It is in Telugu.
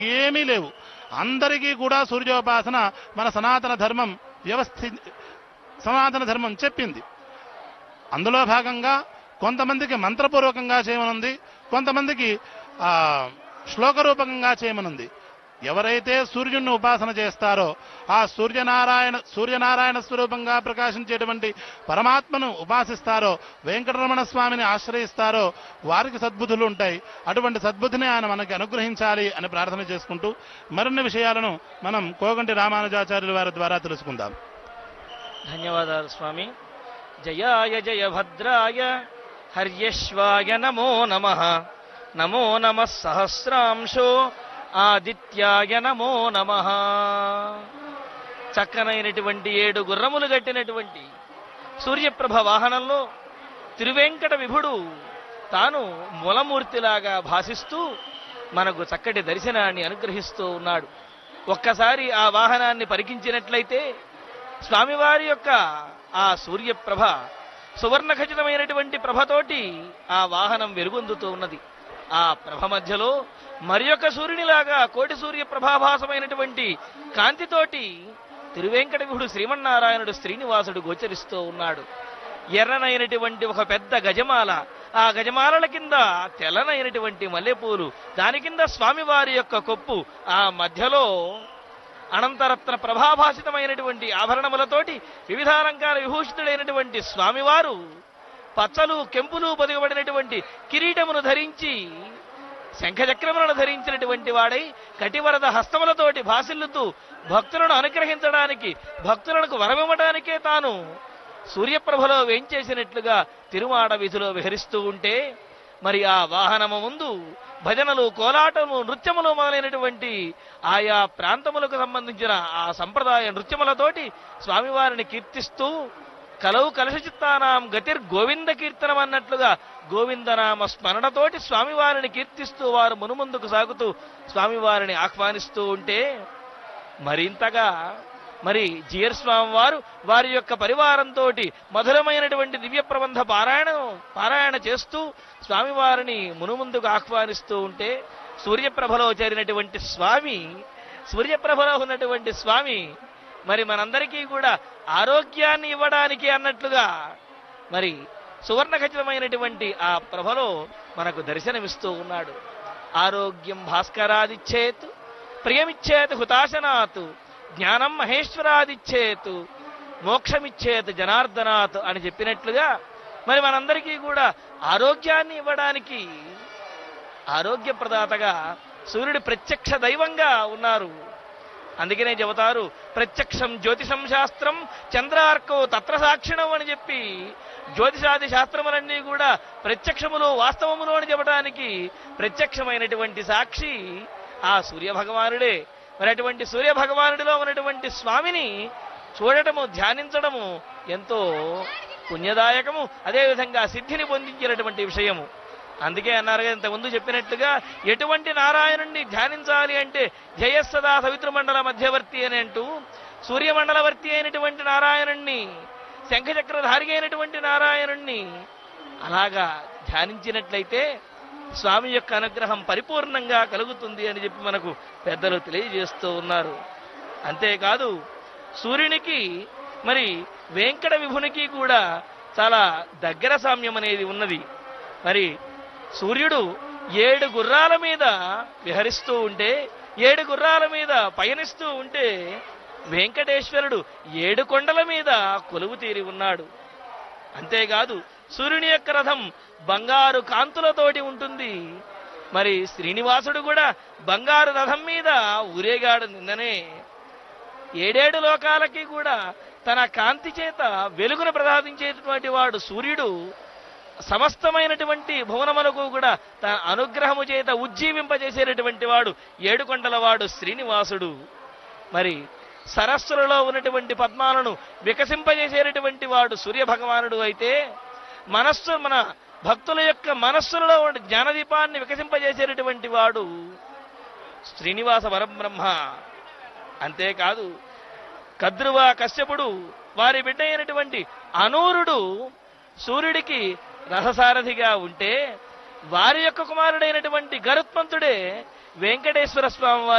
ఏమీ లేవు అందరికీ కూడా సూర్యోపాసన మన సనాతన ధర్మం వ్యవస్థి సనాతన ధర్మం చెప్పింది అందులో భాగంగా కొంతమందికి మంత్రపూర్వకంగా చేయమనుంది కొంతమందికి ఆ, శ్లోకరూపకంగా చేయమనుంది ఎవరైతే సూర్యుడిని ఉపాసన చేస్తారో ఆ సూర్యనారాయణ సూర్యనారాయణ స్వరూపంగా ప్రకాశించేటువంటి పరమాత్మను ఉపాసిస్తారో వెంకటరమణ స్వామిని ఆశ్రయిస్తారో వారికి సద్బుద్ధులు ఉంటాయి అటువంటి సద్బుద్ధిని ఆయన మనకి అనుగ్రహించాలి అని ప్రార్థన చేసుకుంటూ మరిన్ని విషయాలను మనం కోగంటి రామానుజాచార్యుల వారి ద్వారా తెలుసుకుందాం ధన్యవాదాలు స్వామి జయాయ జయ భద్రాయ హర్యశ్వాయ నమో నమ నమో నమ సహస్రాంశో ఆదిత్యాయ నమో నమ చక్కనైనటువంటి ఏడు గుర్రములు గట్టినటువంటి సూర్యప్రభ వాహనంలో తిరువెంకట విభుడు తాను మూలమూర్తిలాగా భాసిస్తూ మనకు చక్కటి దర్శనాన్ని అనుగ్రహిస్తూ ఉన్నాడు ఒక్కసారి ఆ వాహనాన్ని పరికించినట్లయితే స్వామివారి యొక్క ఆ సూర్యప్రభ సువర్ణ ఖచ్చితమైనటువంటి ప్రభతోటి ఆ వాహనం వెలుగొందుతూ ఉన్నది ఆ ప్రభ మధ్యలో మరి యొక్క సూర్యునిలాగా కోటి సూర్య ప్రభాభాసమైనటువంటి కాంతితోటి తిరువెంకటగుడు శ్రీమన్నారాయణుడు శ్రీనివాసుడు గోచరిస్తూ ఉన్నాడు ఎర్రనైనటువంటి ఒక పెద్ద గజమాల ఆ గజమాలల కింద తెల్లనైనటువంటి మల్లెపూలు దాని కింద స్వామివారి యొక్క కొప్పు ఆ మధ్యలో అనంతరత్న ప్రభాభాసితమైనటువంటి ఆభరణములతోటి వివిధాలంకార విభూషితుడైనటువంటి స్వామివారు పచ్చలు కెంపులు పొదిగబడినటువంటి కిరీటమును ధరించి శంఖచక్రములను ధరించినటువంటి వాడై కటివరద హస్తములతోటి భాసిల్లుతూ భక్తులను అనుగ్రహించడానికి భక్తులకు వరమివ్వడానికే తాను సూర్యప్రభలో వేంచేసినట్లుగా తిరుమాడ వీధిలో విహరిస్తూ ఉంటే మరి ఆ వాహనము ముందు భజనలు కోలాటము నృత్యములు మొదలైనటువంటి ఆయా ప్రాంతములకు సంబంధించిన ఆ సంప్రదాయ నృత్యములతోటి స్వామివారిని కీర్తిస్తూ కలవు కలశ చిత్తానాం గతిర్ గోవింద కీర్తనం అన్నట్లుగా గోవిందనామ స్మరణతోటి స్వామివారిని కీర్తిస్తూ వారు మునుముందుకు సాగుతూ స్వామివారిని ఆహ్వానిస్తూ ఉంటే మరింతగా మరి జియర్ స్వామి వారు వారి యొక్క పరివారంతో మధురమైనటువంటి దివ్య ప్రబంధ పారాయణ పారాయణ చేస్తూ స్వామివారిని మునుముందుకు ఆహ్వానిస్తూ ఉంటే సూర్యప్రభలో చేరినటువంటి స్వామి సూర్యప్రభలో ఉన్నటువంటి స్వామి మరి మనందరికీ కూడా ఆరోగ్యాన్ని ఇవ్వడానికి అన్నట్లుగా మరి సువర్ణ ఖచ్చితమైనటువంటి ఆ ప్రభలో మనకు దర్శనమిస్తూ ఉన్నాడు ఆరోగ్యం భాస్కరాదిచ్చేత్ ప్రియమిచ్చేత్ హుతాశనాత్ జ్ఞానం మహేశ్వరాదిచ్చేత్ మోక్షమిచ్చేత్ జనార్దనాత్ అని చెప్పినట్లుగా మరి మనందరికీ కూడా ఆరోగ్యాన్ని ఇవ్వడానికి ఆరోగ్య ప్రదాతగా సూర్యుడు ప్రత్యక్ష దైవంగా ఉన్నారు అందుకనే చెబుతారు ప్రత్యక్షం జ్యోతిషం శాస్త్రం చంద్రార్కో తత్ర సాక్షిణం అని చెప్పి జ్యోతిషాది శాస్త్రములన్నీ కూడా ప్రత్యక్షములు వాస్తవములు అని చెప్పడానికి ప్రత్యక్షమైనటువంటి సాక్షి ఆ సూర్య భగవానుడే మరి అటువంటి సూర్య భగవానుడిలో ఉన్నటువంటి స్వామిని చూడటము ధ్యానించడము ఎంతో పుణ్యదాయకము అదేవిధంగా సిద్ధిని పొందించినటువంటి విషయము అందుకే అన్నారు కదా ఇంతకుముందు చెప్పినట్లుగా ఎటువంటి నారాయణుణ్ణి ధ్యానించాలి అంటే జయస్సదా సవితృమండల మధ్యవర్తి అని అంటూ సూర్యమండలవర్తి అయినటువంటి నారాయణుణ్ణి శంఖచక్రధారి అయినటువంటి నారాయణుణ్ణి అలాగా ధ్యానించినట్లయితే స్వామి యొక్క అనుగ్రహం పరిపూర్ణంగా కలుగుతుంది అని చెప్పి మనకు పెద్దలు తెలియజేస్తూ ఉన్నారు అంతేకాదు సూర్యునికి మరి వెంకట విభునికి కూడా చాలా దగ్గర సామ్యం అనేది ఉన్నది మరి సూర్యుడు ఏడు గుర్రాల మీద విహరిస్తూ ఉంటే ఏడు గుర్రాల మీద పయనిస్తూ ఉంటే వెంకటేశ్వరుడు ఏడు కొండల మీద కొలువు తీరి ఉన్నాడు అంతేకాదు సూర్యుని యొక్క రథం బంగారు కాంతులతోటి ఉంటుంది మరి శ్రీనివాసుడు కూడా బంగారు రథం మీద ఊరేగాడు నిన్ననే ఏడేడు లోకాలకి కూడా తన కాంతి చేత వెలుగును ప్రసాదించేటటువంటి వాడు సూర్యుడు సమస్తమైనటువంటి భువనములకు కూడా తన అనుగ్రహము చేత ఉజ్జీవింపజేసేటటువంటి వాడు ఏడుకొండల వాడు శ్రీనివాసుడు మరి సరస్సులలో ఉన్నటువంటి పద్మాలను వికసింపజేసేటటువంటి వాడు సూర్య భగవానుడు అయితే మనస్సు మన భక్తుల యొక్క మనస్సులలో ఉన్న జ్ఞానదీపాన్ని వికసింపజేసేటటువంటి వాడు శ్రీనివాస వరబ్రహ్మ అంతేకాదు కద్రువ కశ్యపుడు వారి బిడ్డ అయినటువంటి అనూరుడు సూర్యుడికి రథసారథిగా ఉంటే వారి యొక్క కుమారుడైనటువంటి గరుత్మంతుడే వెంకటేశ్వర స్వామి వారి